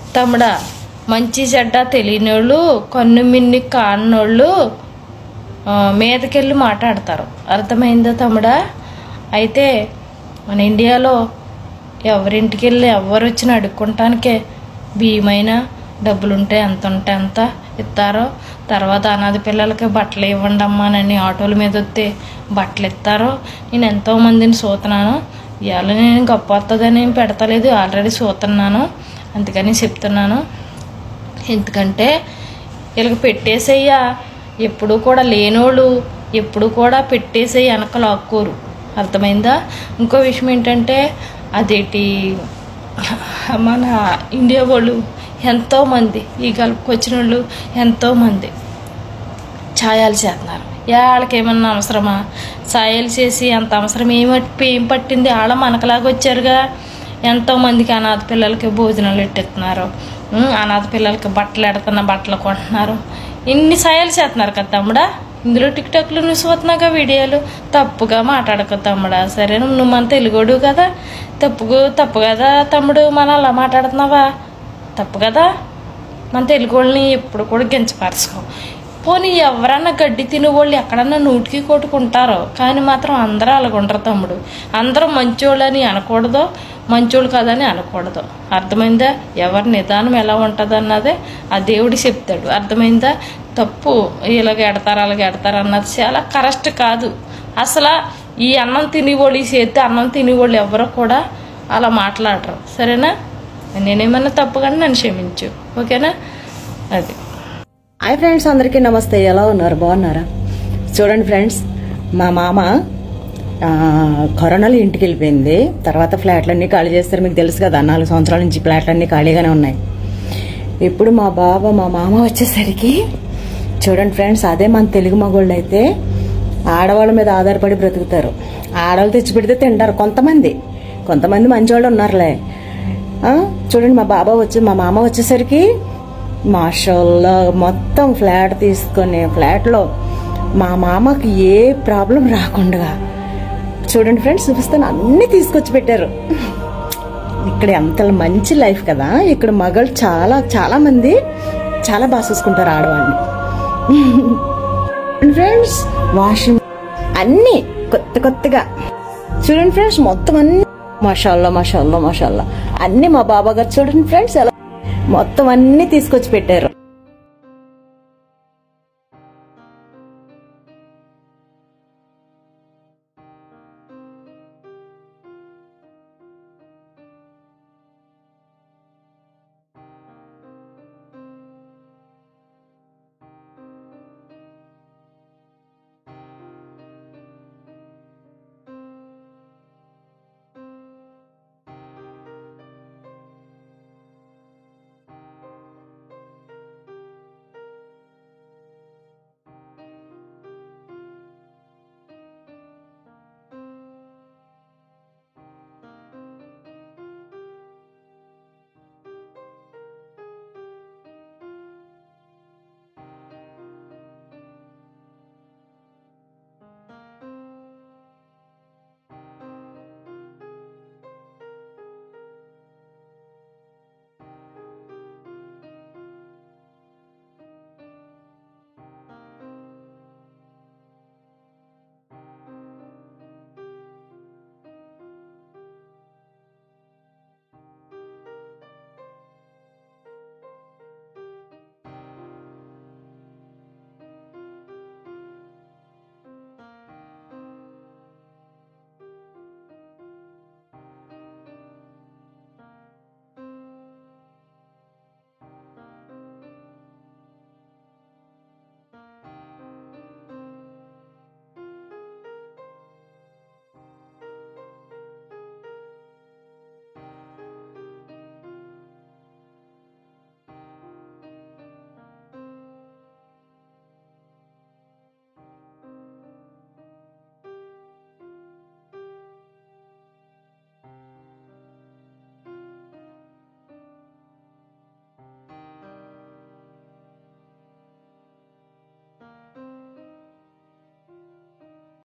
తమ్ముడా మంచి చెడ్డ తెలియనోళ్ళు కన్ను మిన్ని కానోళ్ళు ఆ, మీదకెళ్ళి మాట్లాడతారు అర్థమైందా తమ్ముడా అయితే మన ఇండియాలో ఎవరింటికి వెళ్ళి ఎవరు వచ్చినా అడుక్కుంటానికే బియ్యమైనా డబ్బులుంటే ఎంత ఉంటే అంత ఇస్తారో తర్వాత అనాథ పిల్లలకి బట్టలు ఇవ్వండి అమ్మానని ఆటోల మీద వస్తే బట్టలు ఇస్తారో నేను ఎంతో మందిని చూస్తున్నాను ఇవాళ నేను గొప్ప వస్తుందని ఏం పెడతలేదు ఆల్రెడీ చూస్తున్నాను అందుకని చెప్తున్నాను ఎందుకంటే వీళ్ళకి పెట్టేసేయ్యా ఎప్పుడు కూడా లేనోళ్ళు ఎప్పుడు కూడా పెట్టేసేయి వెనక లాక్కోరు అర్థమైందా ఇంకో విషయం ఏంటంటే అదేటి మన ఇండియా వాళ్ళు ఎంతోమంది ఈ గల్పుకి వచ్చిన వాళ్ళు ఎంతోమంది ఛాయాలు చేస్తున్నారు వాళ్ళకి ఏమన్నా అవసరమా ఛాయలు చేసి అంత అవసరం ఏమి ఏం పట్టింది వాళ్ళ మనకలాగా వచ్చారుగా ఎంతోమందికి అనాథ పిల్లలకి భోజనాలు పెట్టిస్తున్నారు ఉమ్, అనాథ పిల్లలకి బట్టలు ఎడుతున్న బట్టలు కొంటున్నారు ఇన్ని ఛాయలు చేస్తున్నారు కదా తమ్ముడా ఇందులో టిక్ టాక్లు నువ్వు చూస్తున్నాగా వీడియోలు తప్పుగా మాట్లాడక తమ్ముడా సరే నువ్వు మన తెలుగోడు కదా తప్పుకు తప్పు కదా తమ్ముడు మన అలా మాట్లాడుతున్నావా తప్పు కదా మన తెలుగు వాళ్ళని ఎప్పుడు కూడా గించపరచుకో పోనీ ఎవరన్నా గడ్డి తినే వాళ్ళు ఎక్కడన్నా నూటికి కొట్టుకుంటారో కానీ మాత్రం అందరూ అలాగుంటారు తమ్ముడు అందరూ మంచోళ్ళని అనకూడదు మంచోళ్ళు కాదని అనకూడదు అర్థమైందా ఎవరి నిదానం ఎలా ఉంటుంది అన్నదే ఆ దేవుడు చెప్తాడు అర్థమైందా తప్పు ఇలాగ ఎడతారు అలాగ ఎడతారు అన్నది చాలా కరెక్ట్ కాదు అసలు ఈ అన్నం తినేవాళ్ళు ఈ చేతి అన్నం తినేవాళ్ళు ఎవరు కూడా అలా మాట్లాడరు సరేనా నేనేమన్నా తప్పు కానీ నన్ను క్షమించు ఓకేనా అది హాయ్ ఫ్రెండ్స్ అందరికీ నమస్తే ఎలా ఉన్నారు బాగున్నారా చూడండి ఫ్రెండ్స్ మా మామ ఆ, కరోనాలో ఇంటికి వెళ్ళిపోయింది తర్వాత ఫ్లాట్లన్నీ ఖాళీ చేస్తారు మీకు తెలుసు కదా నాలుగు సంవత్సరాల నుంచి ఫ్లాట్లన్నీ ఖాళీగానే ఉన్నాయి ఇప్పుడు మా బావ మా మామ వచ్చేసరికి చూడండి ఫ్రెండ్స్ అదే మన తెలుగు మగోళ్ళు అయితే ఆడవాళ్ళ మీద ఆధారపడి బ్రతుకుతారు ఆడవాళ్ళు తెచ్చి పెడితే తింటారు కొంతమంది కొంతమంది మంచివాళ్ళు ఉన్నారులే ఆ, చూడండి మా బాబా వచ్చి మా మామ వచ్చేసరికి మాషల్లా మొత్తం ఫ్లాట్ తీసుకొని ఫ్లాట్లో మా మామకి ఏ ప్రాబ్లం రాకుండా చూడండి ఫ్రెండ్స్ చూపిస్తాను అన్ని తీసుకొచ్చి పెట్టారు ఇక్కడ ఎంత మంచి లైఫ్ కదా ఇక్కడ మగళ్ళు చాలా చాలా మంది చాలా బాగా చూసుకుంటారు ఆడవాళ్ళని ఫ్రెండ్స్ వాషింగ్ అన్ని కొత్త కొత్తగా చూడండి ఫ్రెండ్స్ మొత్తం అన్ని మషాల్లా మషాల్లా మషాల్లా అన్ని మా బాబా గారు చూడండి ఫ్రెండ్స్ ఎలా మొత్తం అన్ని తీసుకొచ్చి పెట్టారు